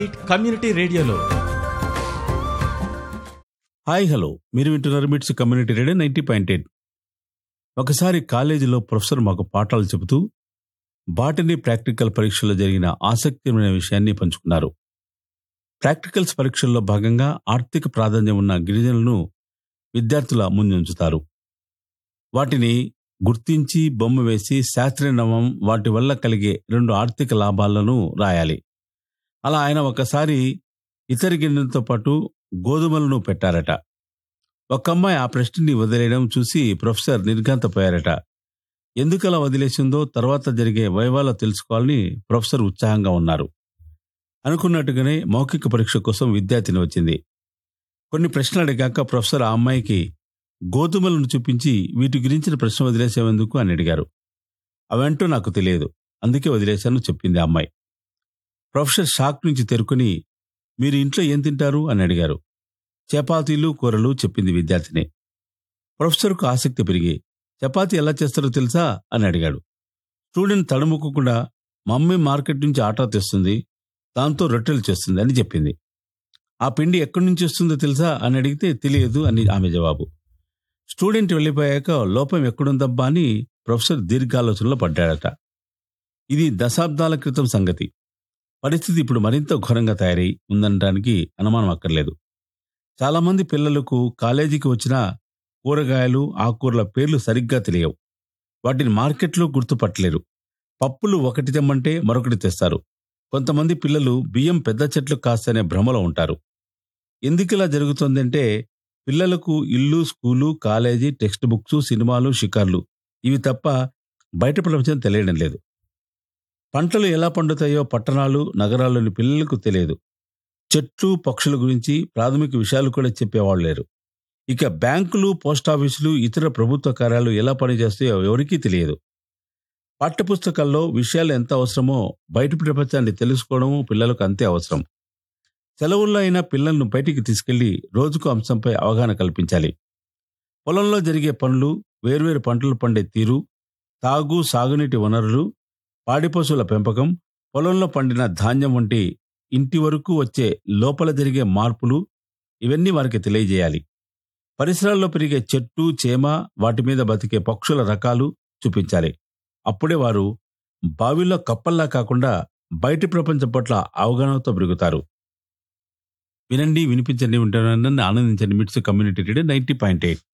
community రేడియోలో hi hello మీరు వింటున్నారు MITS community radio ninety point eight ఒకసారి కాలేజీలో ప్రొఫెసర్ మాకు పాఠాలు చెబుతూ బాటనీ ప్రాక్టికల్ పరీక్షల్లో జరిగిన ఆసక్తికరమైన విషయాన్ని పంచుకున్నారు ప్రాక్టికల్స్ పరీక్షల్లో భాగంగా ఆర్థిక ప్రాధాన్యం ఉన్న గిరిజనులను విద్యార్థుల ముందుంచుతారు వాటిని గుర్తించి బొమ్మ వేసి శాస్త్రీయ నవం వాటి వల్ల కలిగే రెండు ఆర్థిక లాభాలను రాయాలి అలా ఆయన ఒకసారి ఇతర గిన్నెలతో పాటు గోధుమలను పెట్టారట ఒక అమ్మాయి ఆ ప్రశ్నని వదిలేయడం చూసి ప్రొఫెసర్ నిర్ఘాంతపోయారట ఎందుకలా వదిలేసిందో తర్వాత జరిగే వైవాలో తెలుసుకోవాలని ప్రొఫెసర్ ఉత్సాహంగా ఉన్నారు అనుకున్నట్టుగానే మౌఖిక పరీక్ష కోసం విద్యార్థిని వచ్చింది కొన్ని ప్రశ్నలు అడిగాక ప్రొఫెసర్ ఆ అమ్మాయికి గోధుమలను చూపించి వీటి గురించిన ప్రశ్న వదిలేసేందుకు అని అడిగారు అవంటూ నాకు తెలియదు అందుకే వదిలేశాను చెప్పింది ఆ అమ్మాయి ప్రొఫెసర్ షాక్ నుంచి తెరుకుని మీరు ఇంట్లో ఏం తింటారు అని అడిగారు చపాతీలు కూరలు చెప్పింది విద్యార్థిని ప్రొఫెసర్కు ఆసక్తి పెరిగి చపాతీ ఎలా చేస్తారో తెలుసా అని అడిగాడు స్టూడెంట్ తడుముకోకుండా మమ్మీ మార్కెట్ నుంచి ఆటా తెస్తుంది దాంతో రొట్టెలు చేస్తుంది అని చెప్పింది ఆ పిండి ఎక్కడి నుంచి వస్తుందో తెలుసా అని అడిగితే తెలియదు అని ఆమె జవాబు స్టూడెంట్ వెళ్ళిపోయాక లోపం ఎక్కడుందబ్బా అని ప్రొఫెసర్ దీర్ఘాలోచనలో పడ్డాడట ఇది దశాబ్దాల క్రితం సంగతి పరిస్థితి ఇప్పుడు మరింత ఘోరంగా తయారై ఉందనడానికి అనుమానం అక్కర్లేదు చాలా మంది పిల్లలకు కాలేజీకి వచ్చిన కూరగాయలు ఆకుకూరల పేర్లు సరిగ్గా తెలియవు వాటిని మార్కెట్లో గుర్తుపట్టలేరు పప్పులు ఒకటి తెమ్మంటే మరొకటి తెస్తారు కొంతమంది పిల్లలు బియ్యం పెద్ద చెట్లు కాస్తనే భ్రమలో ఉంటారు ఎందుకు ఇలా జరుగుతుందంటే పిల్లలకు ఇల్లు స్కూలు కాలేజీ టెక్స్ట్ బుక్స్ సినిమాలు షికార్లు ఇవి తప్ప బయట ప్రపంచం తెలియడం లేదు పంటలు ఎలా పండుతాయో పట్టణాలు నగరాల్లోని పిల్లలకు తెలియదు చెట్లు పక్షుల గురించి ప్రాథమిక విషయాలు కూడా చెప్పేవాళ్ళు లేరు ఇక బ్యాంకులు పోస్టాఫీసులు ఇతర ప్రభుత్వ కార్యాలు ఎలా పనిచేస్తాయో ఎవరికీ తెలియదు పాఠ్యపుస్తకాల్లో విషయాలు ఎంత అవసరమో బయట ప్రపంచాన్ని తెలుసుకోవడము పిల్లలకు అంతే అవసరం సెలవుల్లో అయినా పిల్లలను బయటికి తీసుకెళ్లి రోజుకు అంశంపై అవగాహన కల్పించాలి పొలంలో జరిగే పనులు వేర్వేరు పంటలు పండే తీరు తాగు సాగునీటి వనరులు పాడి పశువుల పెంపకం పొలంలో పండిన ధాన్యం వంటి ఇంటి వరకు వచ్చే లోపల జరిగే మార్పులు ఇవన్నీ వారికి తెలియజేయాలి పరిసరాల్లో పెరిగే చెట్టు చేమ వాటి మీద బతికే పక్షుల రకాలు చూపించాలి అప్పుడే వారు బావిలో కప్పల్లా కాకుండా బయటి ప్రపంచం పట్ల అవగాహనతో పెరుగుతారు వినండి వినిపించండి వింటానని ఆనందించండి MITS community radio ninety point eight